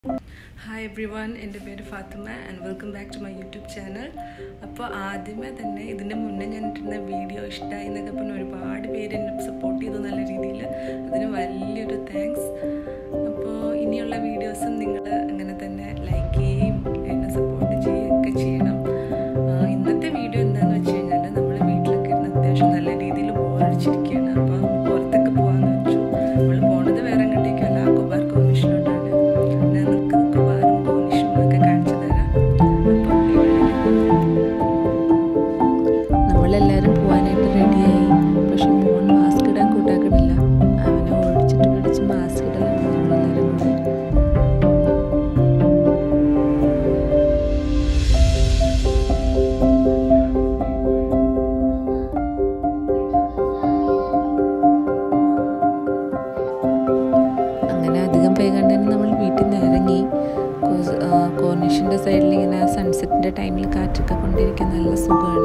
hi every everyone എൻ്റെ പേര് Fathima and welcome back to my YouTube channel അപ്പോൾ ആദ്യമേ തന്നെ ഇതിൻ്റെ മുന്നേ ഞാൻ ഇട്ടിരുന്ന വീഡിയോ ഇഷ്ടമായി എന്നൊക്കെ പറഞ്ഞ് ഒരുപാട് പേര് എന്നെ സപ്പോർട്ട് ചെയ്തു നല്ല രീതിയിൽ അതിന് വലിയൊരു താങ്ക്സ് അപ്പോൾ ഇനിയുള്ള വീഡിയോസും നിങ്ങൾ അങ്ങനെ തന്നെ ലൈക്ക് ചെയ്യുകയും എന്നെ സപ്പോർട്ട് ചെയ്യുകയൊക്കെ ചെയ്യണം ആ, ഇന്നത്തെ വീഡിയോ എന്താണെന്ന് വെച്ച് കഴിഞ്ഞാൽ നമ്മൾ വീട്ടിലൊക്കെ ഇരുന്ന് അത്യാവശ്യം നല്ല രീതിയിൽ ബോറടിച്ചിരിക്കുകയാണ് അപ്പോൾ പുറത്തൊക്കെ പോകാമെന്ന് വെച്ചു നമ്മൾ പോണത് വേറെ എങ്ങോട്ടേക്കല്ല കൊബാർ കോർണിഷിലോട്ടാണ് ഞാൻ നിങ്ങൾക്ക് കൊബാറും കോർണിഷും ഒക്കെ കാണിച്ചു തരാം അപ്പോൾ നമ്മളെല്ലാവരും പോകാനായിട്ട് റെഡിയായി പക്ഷെ മോൻ മാസ്ക് ഇടാൻ കൂട്ടാക്കണില്ല അവനെ ഓടിച്ചിട്ട് പിടിച്ച് മാസ്ക് ഇടലാണ് നമ്മളെല്ലാവരും കൂടെ അങ്ങനെ അധികം വൈകാണ്ട് തന്നെ നമ്മൾ വീട്ടിൽ നിന്ന് ഇറങ്ങി കോർണിഷിൻ്റെ സൈഡിൽ ഇങ്ങനെ സൺസെറ്റിൻ്റെ ടൈമിൽ കാറ്റൊക്കെ കൊണ്ടിരിക്കാൻ നല്ല സുഖമാണ്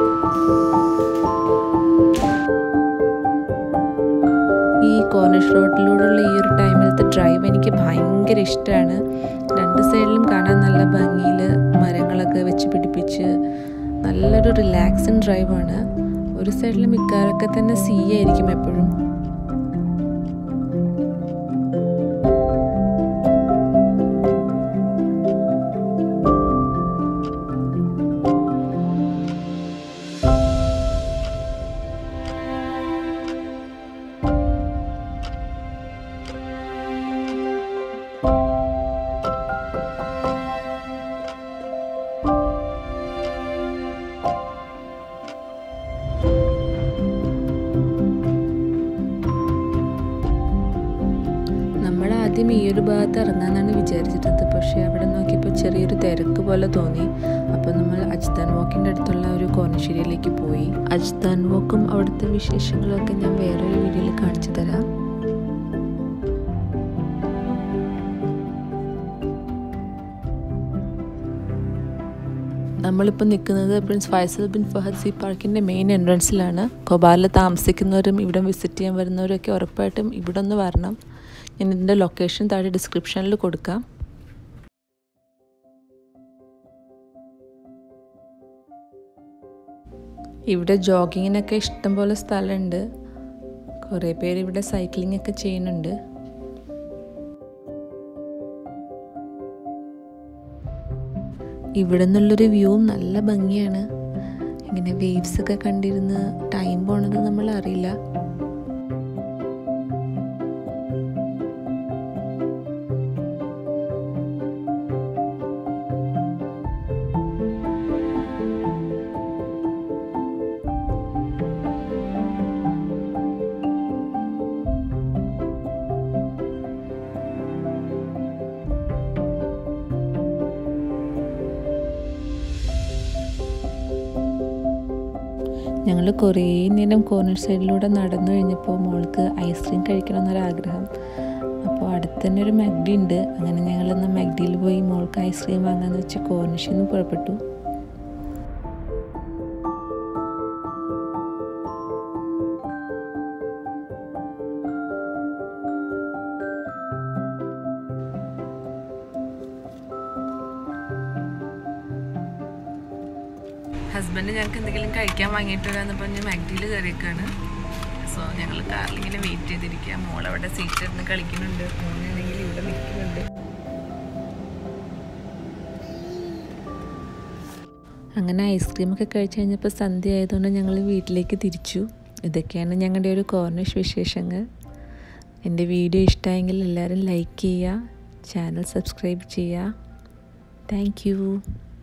ഈ കോർണിഷ് റോഡിലൂടെയുള്ള ഈ ഒരു ടൈമിലത്തെ ഡ്രൈവ് എനിക്ക് ഭയങ്കര ഇഷ്ടമാണ് രണ്ട് സൈഡിലും കാണാൻ നല്ല ഭംഗിയിൽ മരങ്ങളൊക്കെ വെച്ച് പിടിപ്പിച്ച് നല്ലൊരു റിലാക്സിങ് ഡ്രൈവാണ് ഒരു സൈഡിൽ മിക്കാറൊക്കെ തന്നെ സീ ആയിരിക്കും എപ്പോഴും നമ്മൾ ആദ്യം ഈ ഒരു ഭാഗത്ത് ഇറങ്ങാമെന്നാണ് വിചാരിച്ചിട്ടത് പക്ഷേ അവിടെ നോക്കിയപ്പോൾ ചെറിയൊരു തിരക്ക് പോലെ തോന്നി അപ്പോൾ നമ്മൾ അജ്താൻ വാക്കിൻ്റെ അടുത്തുള്ള ഒരു കോർണശ്ശേരിയിലേക്ക് പോയി അജ്താൻ വാക്കും അവിടുത്തെ വിശേഷങ്ങളൊക്കെ ഞാൻ വേറൊരു വീഡിയോയിൽ കാണിച്ചു തരാം നമ്മളിപ്പോൾ നിൽക്കുന്നത് പ്രിൻസ് ഫൈസൽ ബിൻ ഫഹദ് സി പാർക്കിൻ്റെ മെയിൻ എൻട്രൻസിലാണ് കൊബാറിൽ താമസിക്കുന്നവരും ഇവിടെ വിസിറ്റ് ചെയ്യാൻ വരുന്നവരൊക്കെ ഉറപ്പായിട്ടും ഇവിടെ ഒന്ന് വരണം ഞാൻ ഇതിൻ്റെ ലൊക്കേഷൻ താഴെ ഡിസ്ക്രിപ്ഷനിൽ കൊടുക്കാം ഇവിടെ ജോഗിങ്ങിനൊക്കെ ഇഷ്ടംപോലെ സ്ഥലമുണ്ട് കുറേ പേര് ഇവിടെ സൈക്ലിംഗ് ഒക്കെ ചെയ്യുന്നുണ്ട് ഇവിടെ നിന്നുള്ളൊരു വ്യൂവും നല്ല ഭംഗിയാണ് ഇങ്ങനെ വേവ്സ് ഒക്കെ കണ്ടിരുന്ന് ടൈം പോണത് നമ്മൾ അറിയില്ല ഞങ്ങൾ കുറേ നേരം കോർണർ സൈഡിലൂടെ നടന്നു കഴിഞ്ഞപ്പോൾ മോൾക്ക് ഐസ്ക്രീം കഴിക്കണം എന്നൊരാഗ്രഹം അപ്പോൾ അടുത്ത് തന്നെ ഒരു മഗ്ഡി ഉണ്ട് അങ്ങനെ ഞങ്ങൾ എന്നാൽ മഗ്ഡിയിൽ പോയി മോൾക്ക് ഐസ്ക്രീം വാങ്ങാമെന്ന് വെച്ച് കോർണിഷിൽ നിന്ന് പുറപ്പെട്ടു ഹസ്ബൻഡ് ഞങ്ങൾക്ക് എന്തെങ്കിലും കഴിക്കാൻ വാങ്ങിയിട്ട് വരാമെന്ന് പറഞ്ഞ് മാഗ്ഡിയിൽ കയറിയേക്കാണ് സോ ഞങ്ങൾ കാറിൽ ഇങ്ങനെ വെയിറ്റ് ചെയ്തിരിക്കുക മോൾ അവിടെ സീറ്റ് ഇരുന്ന് കളിക്കുന്നുണ്ട് മോനാണെങ്കിൽ ഇവിടെ നിൽക്കുന്നുണ്ട് അങ്ങനെ ഐസ്ക്രീമൊക്കെ കഴിച്ച് കഴിഞ്ഞപ്പോൾ സന്ധ്യ ആയതുകൊണ്ട് ഞങ്ങൾ വീട്ടിലേക്ക് തിരിച്ചു ഇതൊക്കെയാണ് ഞങ്ങളുടെ ഒരു കോർണിഷ് വിശേഷങ്ങൾ എൻ്റെ വീഡിയോ ഇഷ്ടമായെങ്കിൽ എല്ലാവരും ലൈക്ക് ചെയ്യുക ചാനൽ സബ്സ്ക്രൈബ് ചെയ്യുക താങ്ക്